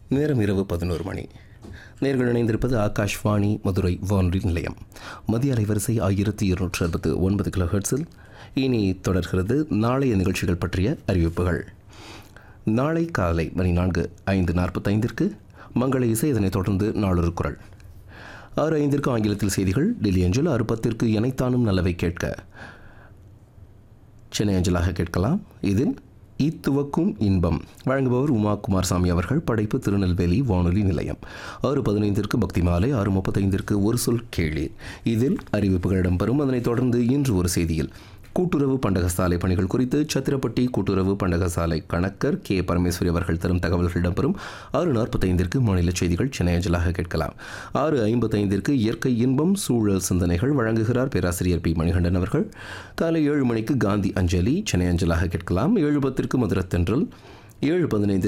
நேரம் இரவு பதினோரு மணி நேர்கள் இணைந்திருப்பது ஆகாஷ்வாணி மதுரை வானொலி நிலையம் மத்திய அலைவரிசை ஆயிரத்தி இருநூற்று அறுபத்து ஒன்பது கிலோ ஹெர்ட்ஸில் இனி தொடர்கிறது நாளைய நிகழ்ச்சிகள் பற்றிய அறிவிப்புகள் நாளை காலை மணி நான்கு ஐந்து நாற்பத்தைந்திற்கு மங்கள இசை இதனைத் தொடர்ந்து நாளொரு குரல் ஆறு ஐந்திற்கு ஆங்கிலத்தில் செய்திகள் டெல்லி அஞ்சல் ஆறு பத்திற்கு எனைத்தானும் நல்லவை கேட்க சென்னை அஞ்சலாக கேட்கலாம் இதில் இத்துவக்கும் இன்பம் வழங்குபவர் உமா குமாரசாமி அவர்கள் படைப்பு திருநெல்வேலி வானொலி நிலையம் ஆறு பதினைந்திற்கு பக்தி மாலை ஆறு முப்பத்தைந்திற்கு ஒரு சொல் கேளீர் இதில் அறிவிப்புகள் இடம்பெறும் அதனைத் தொடர்ந்து இன்று ஒரு செய்தியில் கூட்டுறவு பண்டகசாலை பணிகள் குறித்து சத்திரப்பட்டி கூட்டுறவு பண்டகசாலை கணக்கர் கே பரமேஸ்வரி அவர்கள் தரும் தகவல்கள் இடம்பெறும் ஆறு நாற்பத்தைந்திற்கு மாநில செய்திகள் சென்னை அஞ்சலாக கேட்கலாம் ஆறு ஐம்பத்தைந்திற்கு இயற்கை இன்பம் சூழல் சிந்தனைகள் வழங்குகிறார் பேராசிரியர் பி மணிகண்டன் அவர்கள் காலை ஏழு மணிக்கு காந்தி அஞ்சலி சென்னை அஞ்சலாக கேட்கலாம் ஏழு பத்திற்கு மதுரத்தென்றல் ஏழு பதினைந்திற்கு